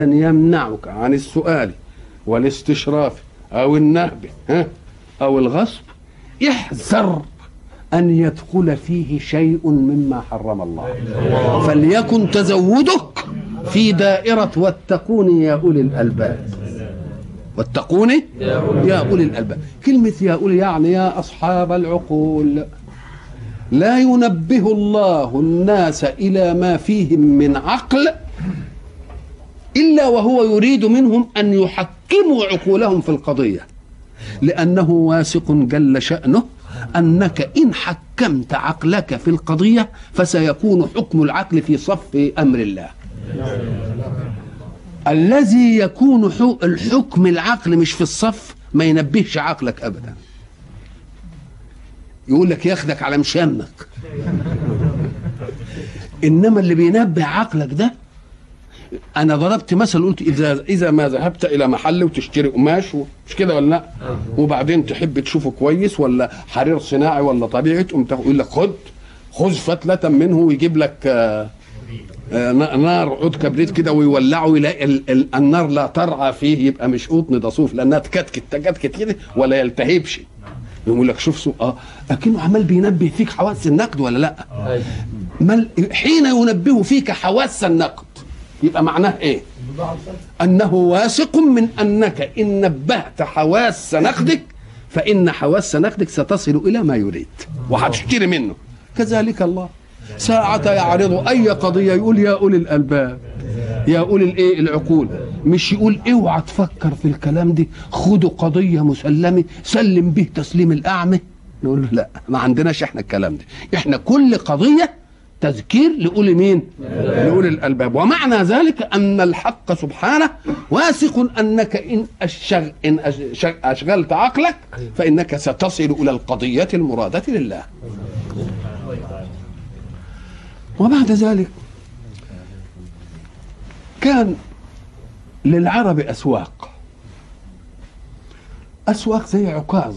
أن يمنعك عن السؤال والاستشراف أو النهب ها أو الغصب احذر أن يدخل فيه شيء مما حرم الله فليكن تزودك في دائرة واتقوني يا أولي الألباب واتقوني يا أولي الألباب كلمة يا أولي يعني يا أصحاب العقول لا ينبه الله الناس إلى ما فيهم من عقل إلا وهو يريد منهم أن يحكموا عقولهم في القضية لأنه واثق جل شأنه أنك إن حكمت عقلك في القضية فسيكون حكم العقل في صف أمر الله الذي يكون الحكم العقل مش في الصف ما ينبهش عقلك أبدا يقول لك ياخدك على مشامك انما اللي بينبه عقلك ده انا ضربت مثل قلت اذا اذا ما ذهبت الى محل وتشتري قماش مش كده ولا لا وبعدين تحب تشوفه كويس ولا حرير صناعي ولا طبيعي تقوم يقول لك خد خذ فتله منه ويجيب لك آه آه نار عود كبريت كده ويولعه يلاقي النار لا ترعى فيه يبقى مش قطن ده صوف لانها تكتكت تكتكت كده ولا يلتهبش يقول لك شوف سوء اه اكنه عمال بينبه فيك حواس النقد ولا لا مل حين ينبه فيك حواس النقد يبقى معناه ايه انه واثق من انك ان نبهت حواس نقدك فان حواس نقدك ستصل الى ما يريد وهتشتري منه كذلك الله ساعة يعرض أي قضية يقول يا أولي الألباب يا أولي الإيه العقول مش يقول اوعى تفكر في الكلام دي خدوا قضية مسلمة سلم به تسليم الأعمى نقول له لا ما عندناش احنا الكلام ده احنا كل قضية تذكير لأولي مين لأولي الألباب ومعنى ذلك أن الحق سبحانه واثق أنك إن, أشغ إن أشغلت عقلك فإنك ستصل إلى القضية المرادة لله وبعد ذلك كان للعرب أسواق أسواق زي عكاظ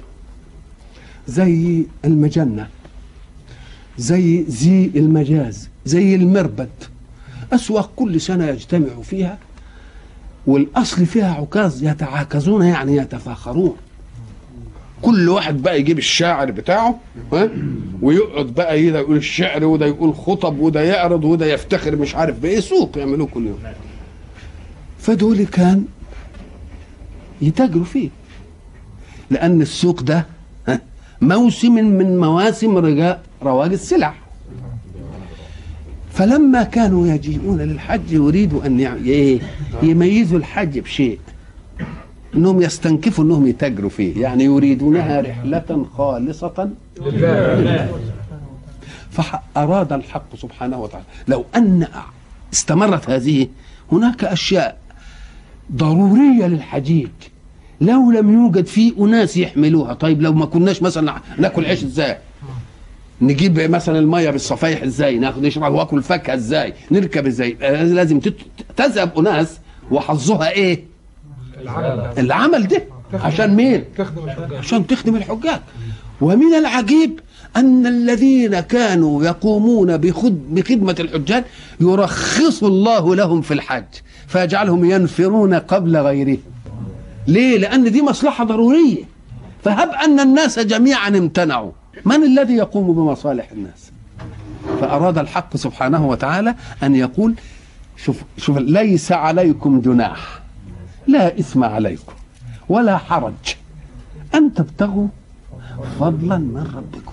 زي المجنة زي زي المجاز زي المربد أسواق كل سنة يجتمعوا فيها والأصل فيها عكاظ يتعاكزون يعني يتفاخرون كل واحد بقى يجيب الشاعر بتاعه ها ويقعد بقى ده يقول الشعر وده يقول خطب وده يعرض وده يفتخر مش عارف بايه سوق يعملوه كل يوم فدول كان يتاجروا فيه لان السوق ده موسم من مواسم رجاء رواج السلع فلما كانوا يجيئون للحج يريدوا ان ايه يميزوا الحج بشيء انهم يستنكفوا انهم يتاجروا فيه يعني يريدونها رحله خالصه لله فاراد الحق سبحانه وتعالى لو ان استمرت هذه هناك اشياء ضروريه للحجيج لو لم يوجد فيه اناس يحملوها طيب لو ما كناش مثلا ناكل عيش ازاي نجيب مثلا الميه بالصفايح ازاي ناخد نشرب واكل فاكهه ازاي نركب ازاي لازم تذهب اناس وحظها ايه العمل, العمل ده عشان مين عشان تخدم الحجاج ومن العجيب أن الذين كانوا يقومون بخد بخدمة الحجاج يرخص الله لهم في الحج فيجعلهم ينفرون قبل غيره ليه؟ لأن دي مصلحة ضرورية فهب أن الناس جميعا امتنعوا من الذي يقوم بمصالح الناس فأراد الحق سبحانه وتعالى أن يقول شوف شوف ليس عليكم جناح لا إثم عليكم ولا حرج أن تبتغوا فضلا من ربكم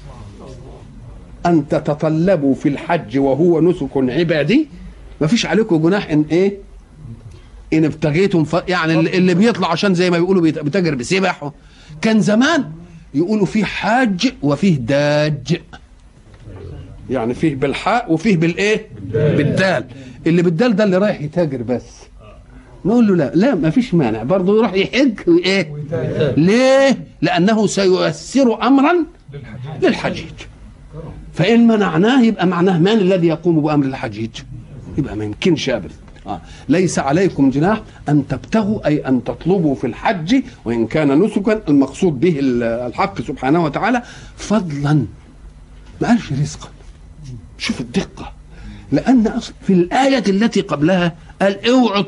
أن تتطلبوا في الحج وهو نسك عبادي ما فيش عليكم جناح إن إيه إن ابتغيتم ف... يعني اللي بيطلع عشان زي ما بيقولوا بيتاجر بسبح كان زمان يقولوا فيه حاج وفيه داج يعني فيه بالحاء وفيه بالايه بالدال اللي بالدال ده اللي رايح يتاجر بس نقول له لا لا ما فيش مانع برضه يروح يحج وايه ليه لانه سيؤثر امرا للحجيج فان منعناه يبقى معناه من الذي يقوم بامر الحجيج يبقى ما يمكنش ابدا آه. ليس عليكم جناح ان تبتغوا اي ان تطلبوا في الحج وان كان نسكا المقصود به الحق سبحانه وتعالى فضلا ما قالش رزقا شوف الدقه لان اصل في الايه التي قبلها قال اوعوا